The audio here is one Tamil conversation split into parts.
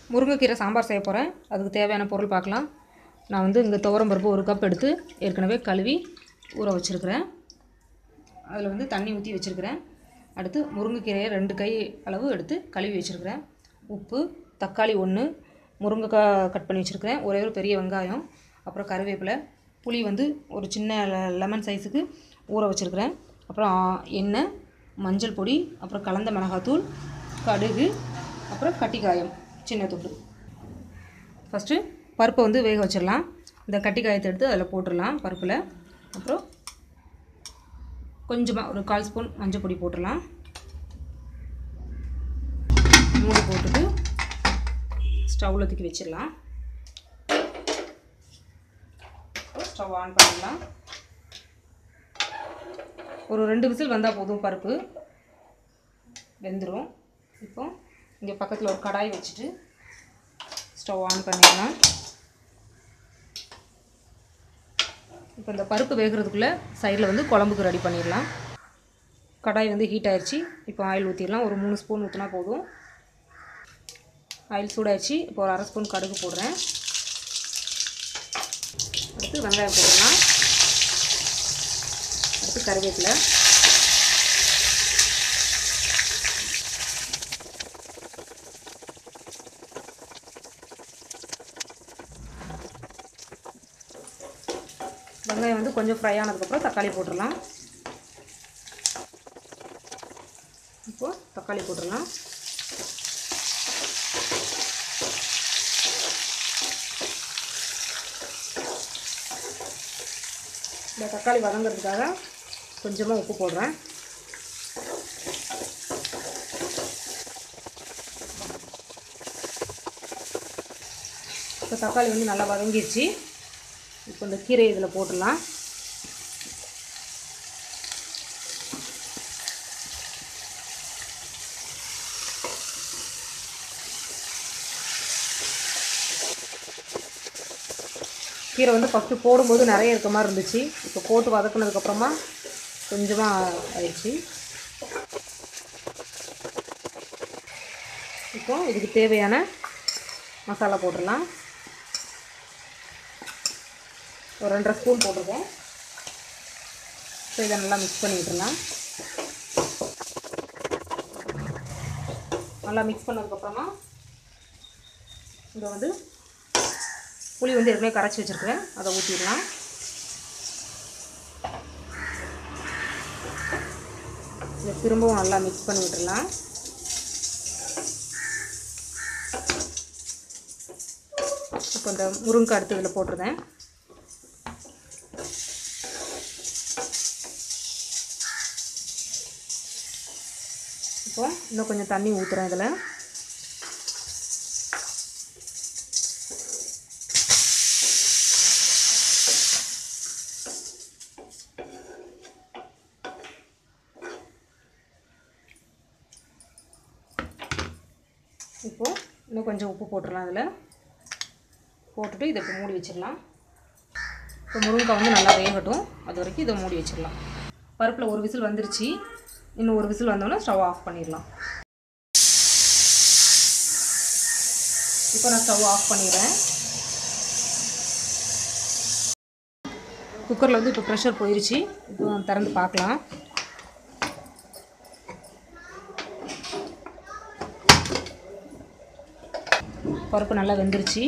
முருங்கைக்கீரை சாம்பார் செய்ய போகிறேன் அதுக்கு தேவையான பொருள் பார்க்கலாம் நான் வந்து இங்கே துவரம் பருப்பு ஒரு கப் எடுத்து ஏற்கனவே கழுவி ஊற வச்சுருக்கிறேன் அதில் வந்து தண்ணி ஊற்றி வச்சுருக்கிறேன் அடுத்து முருங்கைக்கீரையை ரெண்டு கை அளவு எடுத்து கழுவி வச்சுருக்கிறேன் உப்பு தக்காளி ஒன்று முருங்கைக்காய் கட் பண்ணி வச்சுருக்கிறேன் ஒரே ஒரு பெரிய வெங்காயம் அப்புறம் கருவேப்பிலை புளி வந்து ஒரு சின்ன லெ- லெமன் சைஸுக்கு ஊற வச்சுருக்கிறேன் அப்புறம் ஆ- எண்ணெய் மஞ்சள் பொடி அப்புறம் கலந்த மிளகாத்தூள் கடுகு அப்புறம் கட்டிக்காயம் சின்ன துண்டு ஃபஸ்ட்டு பருப்பை வந்து வேக வச்சிடலாம் இந்த கட்டி காயத்தை எடுத்து அதில் போட்டுடலாம் பருப்பில் அப்புறம் கொஞ்சமாக ஒரு கால் ஸ்பூன் மஞ்சள் பொடி போட்டுடலாம் மூடி போட்டுட்டு ஸ்டவ்வில் தூக்கி வச்சிடலாம் ஸ்டவ் ஆன் பண்ணிடலாம் ஒரு ரெண்டு விசில் வந்தால் போதும் பருப்பு வெந்துடும் இப்போ இங்கே பக்கத்தில் ஒரு கடாய் வச்சுட்டு ஸ்டவ் ஆன் பண்ணிடலாம் இப்போ இந்த பருப்பு வேகிறதுக்குள்ளே சைடில் வந்து குழம்புக்கு ரெடி பண்ணிடலாம் கடாய் வந்து ஹீட் ஆயிடுச்சு இப்போ ஆயில் ஊற்றிடலாம் ஒரு மூணு ஸ்பூன் ஊற்றினா போதும் ஆயில் சூடாயிடுச்சு இப்போ ஒரு அரை ஸ்பூன் கடுகு போடுறேன் அடுத்து வெங்காயம் போடலாம் அடுத்து கருவேப்பிலை வெங்காயம் வந்து கொஞ்சம் ஃப்ரை ஆனதுக்கப்புறம் தக்காளி போட்டுடலாம் இப்போ தக்காளி போட்டுடலாம் இந்த தக்காளி வதங்கிறதுக்காக கொஞ்சமாக உப்பு போடுறேன் இப்போ தக்காளி வந்து நல்லா வதங்கிடுச்சு இப்போ இந்த கீரை இதில் போட்டுடலாம் கீரை வந்து ஃபஸ்ட்டு போடும்போது நிறைய இருக்க மாதிரி இருந்துச்சு இப்போ போட்டு வதக்குனதுக்கப்புறமா கொஞ்சமாக ஆயிடுச்சு இப்போ இதுக்கு தேவையான மசாலா போட்டுடலாம் ஒரு ரெண்டரை ஸ்பூன் போட்டிருக்கேன் ஸோ இதை நல்லா மிக்ஸ் பண்ணி விட்டுறலாம் நல்லா மிக்ஸ் பண்ணதுக்கப்புறமா இங்கே வந்து புளி வந்து ஏற்கனவே கரைச்சி வச்சுருக்கிறேன் அதை ஊற்றிடலாம் இதை திரும்பவும் நல்லா மிக்ஸ் பண்ணி விட்டுறலாம் இப்போ இந்த முருங்கை அடுத்து இதில் போட்டிருந்தேன் இப்போ இன்னும் கொஞ்சம் தண்ணி ஊற்றுறேன் இதில் இப்போ இன்னும் கொஞ்சம் உப்பு போட்டுடலாம் அதில் போட்டுட்டு இதை இப்போ மூடி வச்சிடலாம் இப்போ முருங்கைக்காய் வந்து நல்லா வேகட்டும் அது வரைக்கும் இதை மூடி வச்சிடலாம் பருப்பில் ஒரு விசில் வந்துருச்சு இன்னும் ஒரு விசில் வந்தோடனே ஸ்டவ் ஆஃப் பண்ணிடலாம் இப்போ நான் ஸ்டவ் ஆஃப் பண்ணிடுறேன் குக்கரில் வந்து இப்போ ப்ரெஷர் போயிருச்சு இப்போ திறந்து பார்க்கலாம் பருப்பு நல்லா வெந்துருச்சு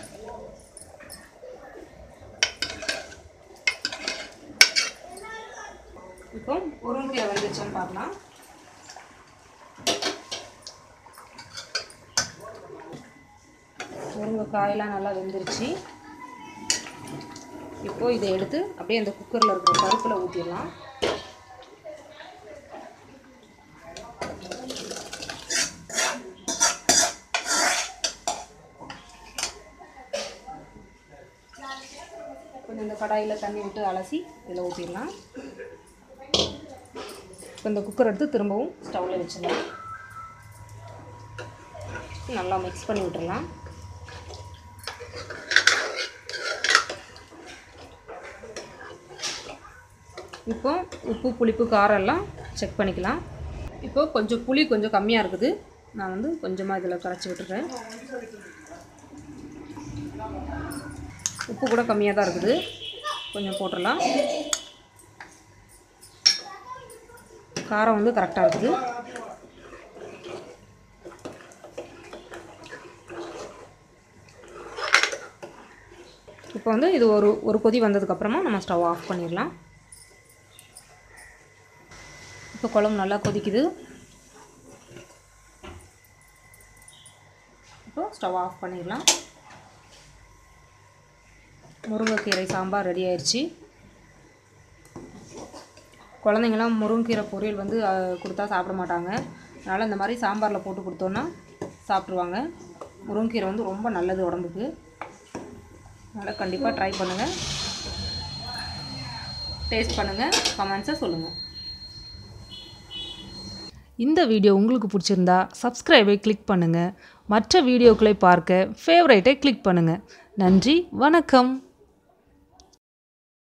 இப்போ முருங்கைக்கீரை வெந்துருச்சான்னு பார்க்கலாம் முருங்கைக்காயெல்லாம் நல்லா வெந்துருச்சு இப்போ இதை எடுத்து அப்படியே அந்த குக்கரில் இருக்கிற பருப்பில் ஊற்றிடலாம் கொஞ்சம் இந்த கடாயில் தண்ணி விட்டு அலசி இதில் ஊற்றிடலாம் இப்போ இந்த குக்கர் எடுத்து திரும்பவும் ஸ்டவ்வில் வச்சிடலாம் நல்லா மிக்ஸ் பண்ணி விட்டுறலாம் இப்போ உப்பு புளிப்பு காரம் எல்லாம் செக் பண்ணிக்கலாம் இப்போ கொஞ்சம் புளி கொஞ்சம் கம்மியாக இருக்குது நான் வந்து கொஞ்சமாக இதில் கரைச்சி விட்டுறேன் உப்பு கூட கம்மியாக தான் இருக்குது கொஞ்சம் போட்டுடலாம் காரம் வந்து கரெக்டாக இருக்குது இப்போ வந்து இது ஒரு ஒரு கொதி வந்ததுக்கப்புறமா நம்ம ஸ்டவ் ஆஃப் பண்ணிடலாம் இப்போ குழம்பு நல்லா கொதிக்குது இப்போ ஸ்டவ் ஆஃப் பண்ணிடலாம் முருங்கைக்கீரை சாம்பார் ரெடி ஆயிடுச்சு குழந்தைங்களாம் முருங்கைக்கீரை பொரியல் வந்து அஹ், கொடுத்தா சாப்பிட மாட்டாங்க அதனால் இந்த மாதிரி சாம்பாரில் போட்டு கொடுத்தோன்னா சாப்பிட்ருவாங்க முருங்கைக்கீரை வந்து ரொம்ப நல்லது உடம்புக்கு அதனால் கண்டிப்பாக ட்ரை பண்ணுங்கள் டேஸ்ட் பண்ணுங்கள் கமெண்ட்ஸை சொல்லுங்கள் இந்த வீடியோ உங்களுக்கு பிடிச்சிருந்தா சப்ஸ்கிரைபை கிளிக் பண்ணுங்கள் மற்ற வீடியோக்களை பார்க்க ஃபேவரைட்டை கிளிக் பண்ணுங்கள் நன்றி வணக்கம்